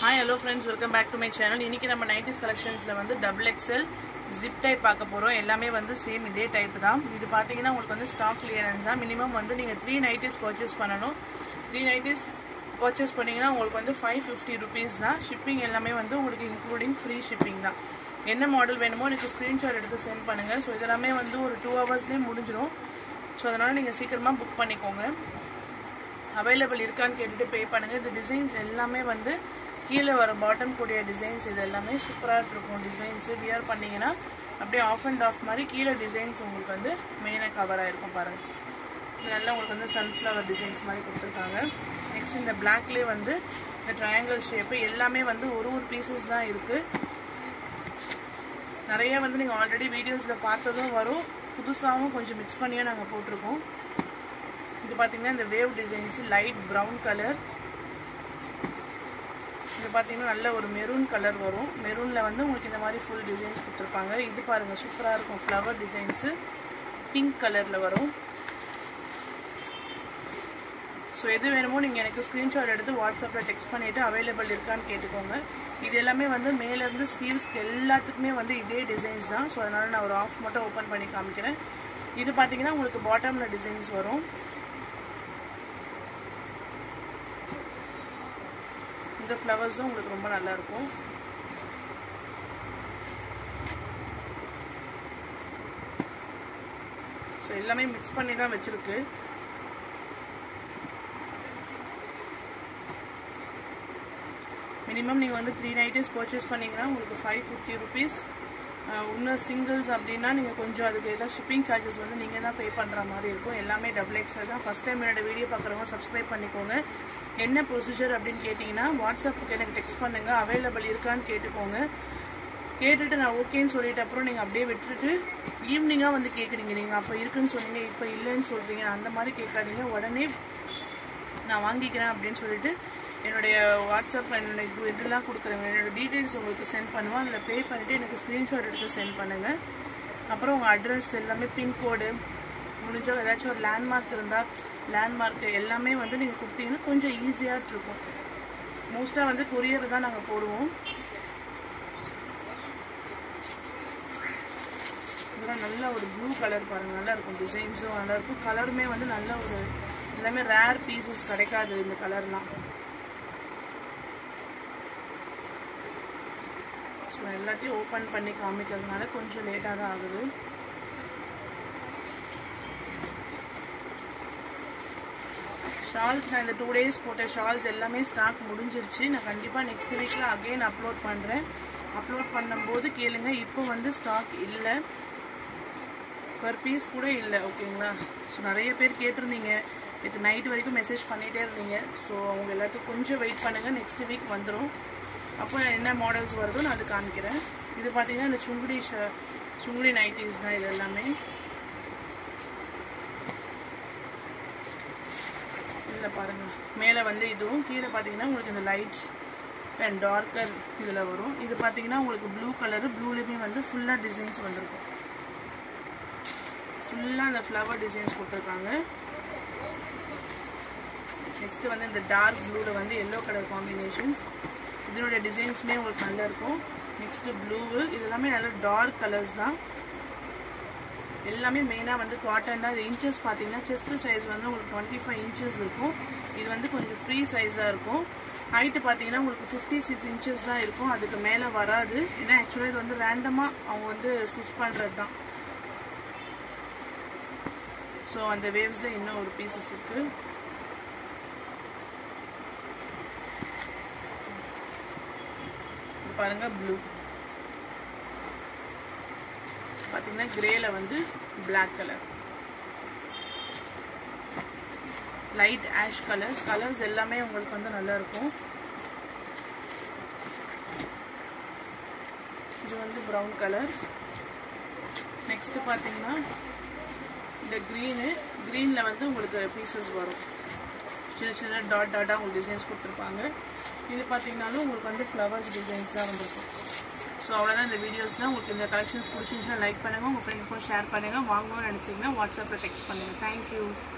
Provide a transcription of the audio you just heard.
hi hello friends welcome back to my channel இன்னைக்கு நம்ம nighties கலெக்ஷன்ஸில் வந்து டபுள் எக்ஸல் ஜிப் டைப் பார்க்க போகிறோம் எல்லாமே வந்து சேம் இதே டைப் தான் இது பார்த்தீங்கன்னா உங்களுக்கு வந்து ஸ்டாக் கிளியரன்ஸ் தான் மினிமம் வந்து நீங்கள் த்ரீ நைட்டிஸ் பர்ச்சேஸ் பண்ணணும் த்ரீ நைட்டிஸ் பர்ச்சேஸ் பண்ணீங்கன்னா உங்களுக்கு வந்து ஃபைவ் ஃபிஃப்டி ருபீஸ் தான் ஷிப்பிங் எல்லாமே வந்து உங்களுக்கு இன்க்ளூடிங் ஃப்ரீ ஷிப்பிங் தான் என்ன மாடல் வேணுமோ எனக்கு ஸ்க்ரீன்ஷாட் எடுத்து சென்ட் பண்ணுங்கள் ஸோ இதெல்லாமே வந்து ஒரு டூ ஹவர்ஸ்லேயே முடிஞ்சிடும் ஸோ அதனால் நீங்கள் சீக்கிரமாக புக் பண்ணிக்கோங்க அவைலபிள் இருக்கான்னு கேட்டுட்டு பே பண்ணுங்கள் இந்த டிசைன்ஸ் எல்லாமே வந்து கீழே வர பாட்டம் கூடிய டிசைன்ஸ் இது எல்லாமே சூப்பராக இருக்கும் டிசைன்ஸு வியர் பண்ணிங்கன்னா அப்படியே ஆஃப் அண்ட் ஆஃப் மாதிரி கீழே டிசைன்ஸ் உங்களுக்கு வந்து மெயினாக கவராக இருக்கும் பாருங்கள் இது நல்லா உங்களுக்கு வந்து சன்ஃப்ளவர் டிசைன்ஸ் மாதிரி கொடுத்துருக்காங்க நெக்ஸ்ட் இந்த பிளாக்லேயே வந்து இந்த ட்ரையாங்கிள் ஷேப்பு எல்லாமே வந்து ஒரு ஒரு பீசஸ் தான் இருக்குது நிறைய வந்து நீங்கள் ஆல்ரெடி வீடியோஸில் பார்த்ததும் வரும் புதுசாகவும் கொஞ்சம் மிக்ஸ் பண்ணியும் நாங்கள் போட்டிருக்கோம் இது பார்த்தீங்கன்னா இந்த wave designs light brown colour இது பார்த்தீங்கன்னா நல்ல ஒரு மெரூன் கலர் வரும் மெரூனில் வந்து உங்களுக்கு இந்த மாதிரி ஃபுல் டிசைன்ஸ் கொடுத்துருப்பாங்க இது பாருங்கள் சூப்பராக இருக்கும் ஃப்ளவர் டிசைன்ஸு பிங்க் கலரில் வரும் ஸோ எது வேணுமோ நீங்கள் எனக்கு ஸ்க்ரீன்ஷாட் எடுத்து வாட்ஸ்அப்பில் டெக்ஸ்ட் பண்ணிவிட்டு அவைலபிள் இருக்கான்னு கேட்டுக்கோங்க இது எல்லாமே வந்து மேலேருந்து ஸ்லீவ்ஸ்க்கு எல்லாத்துக்குமே வந்து இதே டிசைன்ஸ் தான் ஸோ அதனால் நான் ஒரு ஆஃப் மட்டும் ஓப்பன் பண்ணி காமிக்கிறேன் இது பார்த்தீங்கன்னா உங்களுக்கு பாட்டமில் டிசைன்ஸ் வரும் இந்த ஃப்ளவர்ஸும் உங்களுக்கு ரொம்ப நல்லா இருக்கும் ஸோ எல்லாமே மிக்ஸ் பண்ணி தான் வச்சிருக்கு மினிமம் நீங்கள் வந்து த்ரீ நைட்டிஸ் பர்ச்சேஸ் பண்ணிங்கன்னா உங்களுக்கு ஃபைவ் ஃபிஃப்டி ருபீஸ் இன்னும் சிங்கிள்ஸ் அப்படின்னா நீங்கள் கொஞ்சம் அதுக்கு ஏதாவது ஷிப்பிங் சார்ஜஸ் வந்து நீங்கள் தான் பே பண்ணுற மாதிரி இருக்கும் எல்லாமே டபுள் எக்ஸல் தான் ஃபஸ்ட் டைம் என்னோட வீடியோ பார்க்குறவங்க சப்ஸ்கிரைப் பண்ணிக்கோங்க என்ன ப்ரொசீஜர் அப்படின்னு கேட்டிங்கன்னா வாட்ஸ்அப்புக்கு எனக்கு டெக்ஸ்ட் பண்ணுங்கள் அவைலபிள் இருக்கான்னு கேட்டுக்கோங்க கேட்டுட்டு நான் ஓகேன்னு சொல்லிட்டு அப்புறம் நீங்கள் அப்படியே விட்டுட்டு ஈவினிங்காக வந்து கேட்குறீங்க நீங்கள் அப்போ இருக்குன்னு சொன்னீங்க இப்போ இல்லைன்னு சொல்கிறீங்க அந்த மாதிரி கேட்காதீங்க உடனே நான் வாங்கிக்கிறேன் அப்படின்னு சொல்லிட்டு என்னுடைய வாட்ஸ்அப் என்னுடைய இதெல்லாம் கொடுக்குறேங்க என்னோடய டீட்டெயில்ஸ் உங்களுக்கு சென்ட் பண்ணுவேன் அதில் பே பண்ணிவிட்டு எனக்கு ஸ்க்ரீன்ஷாட் எடுத்து சென்ட் பண்ணுங்கள் அப்புறம் உங்கள் அட்ரஸ் எல்லாமே பின்கோடு முடிஞ்சால் ஏதாச்சும் ஒரு லேண்ட்மார்க் இருந்தால் லேண்ட்மார்க்கு எல்லாமே வந்து நீங்கள் கொடுத்தீங்கன்னா கொஞ்சம் ஈஸியாக இருக்கும் மோஸ்ட்டாக வந்து கொரியர் தான் நாங்கள் போடுவோம் இதெல்லாம் நல்ல ஒரு ப்ளூ கலர் பாருங்கள் நல்லா இருக்கும் டிசைன்ஸும் நல்லா இருக்கும் கலருமே வந்து நல்ல ஒரு எல்லாமே ரேர் பீசஸ் கிடைக்காது இந்த கலர்லாம் ஸோ எல்லாத்தையும் ஓப்பன் பண்ணி காமிக்கிறதுனால கொஞ்சம் லேட்டாக தான் ஆகுது ஷால்ஸ் நான் இந்த டூ டேஸ் போட்ட ஷால்ஸ் எல்லாமே ஸ்டாக் முடிஞ்சிருச்சு நான் கண்டிப்பாக நெக்ஸ்ட் வீக்கில் அகெயின் அப்லோட் பண்ணுறேன் அப்லோட் பண்ணும்போது கேளுங்க இப்போ வந்து ஸ்டாக் இல்லை பர் பீஸ் கூட இல்லை ஓகேங்களா ஸோ நிறைய பேர் கேட்டிருந்தீங்க இது நைட் வரைக்கும் மெசேஜ் பண்ணிகிட்டே இருந்தீங்க ஸோ அவங்க எல்லாத்துக்கும் கொஞ்சம் வெயிட் பண்ணுங்கள் நெக்ஸ்ட் வீக் வந்துடும் அப்போ என்ன மாடல்ஸ் வருதோ நான் அது காமிக்கிறேன் இது பார்த்தீங்கன்னா இந்த சுங்குடி ஷ சுங்குடி நைட்டிஸ் தான் இது எல்லாமே இதில் பாருங்கள் மேலே வந்து இதுவும் கீழே பார்த்தீங்கன்னா உங்களுக்கு இந்த லைட் அண்ட் டார்க்கர் இதில் வரும் இது பார்த்தீங்கன்னா உங்களுக்கு ப்ளூ கலரு ப்ளூலேயுமே வந்து ஃபுல்லாக டிசைன்ஸ் வந்திருக்கும் ஃபுல்லாக அந்த ஃப்ளவர் டிசைன்ஸ் கொடுத்துருக்காங்க நெக்ஸ்ட்டு வந்து இந்த டார்க் ப்ளூவில் வந்து எல்லோ கலர் காம்பினேஷன்ஸ் இதனுடைய டிசைன்ஸுமே உங்களுக்கு நல்லா இருக்கும் நெக்ஸ்ட்டு ப்ளூவு இது எல்லாமே நல்ல டார்க் கலர்ஸ் தான் எல்லாமே மெயினாக வந்து காட்டன் தான் இது இன்ச்சஸ் பார்த்தீங்கன்னா செஸ்ட் சைஸ் வந்து உங்களுக்கு டுவெண்ட்டி ஃபைவ் இன்ச்சஸ் இருக்கும் இது வந்து கொஞ்சம் ஃப்ரீ சைஸாக இருக்கும் ஹைட்டு பார்த்தீங்கன்னா உங்களுக்கு ஃபிஃப்டி சிக்ஸ் இன்ச்சஸ் தான் இருக்கும் அதுக்கு மேலே வராது ஏன்னா ஆக்சுவலாக இது வந்து ரேண்டமாக அவங்க வந்து ஸ்டிச் பண்ணுறது தான் ஸோ அந்த வேவ்ஸில் இன்னும் ஒரு பீசஸ் இருக்குது பாருங்க ப்ளூ பார்த்தீங்கன்னா கிரேல வந்து black colour light ash colours colours எல்லாமே உங்களுக்கு வந்து நல்லா இருக்கும் இது வந்து ப்ரௌன் கலர் நெக்ஸ்ட் பார்த்தீங்கன்னா இந்த க்ரீனு க்ரீனில் வந்து உங்களுக்கு பீசஸ் வரும் சின்ன சின்ன டாட் டாட்டாக உங்களுக்கு டிசைன்ஸ் கொடுத்துருப்பாங்க இது பார்த்தீங்கன்னாலும் உங்களுக்கு வந்து ஃப்ளவர்ஸ் டிசைன்ஸ் தான் வந்திருக்கும் ஸோ அவ்வளோதான் இந்த வீடியோஸில் உங்களுக்கு இந்த கலெக்ஷன்ஸ் பிடிச்சிருந்துச்சுன்னா லைக் பண்ணுங்கள் உங்கள் ஃப்ரெண்ட்ஸ்க்கும் ஷேர் பண்ணுங்கள் வாங்கணும்னு நினச்சிங்கன்னா வாட்ஸ்அப்பில் டெக்ஸ்ட் பண்ணுங்கள் தேங்க்யூ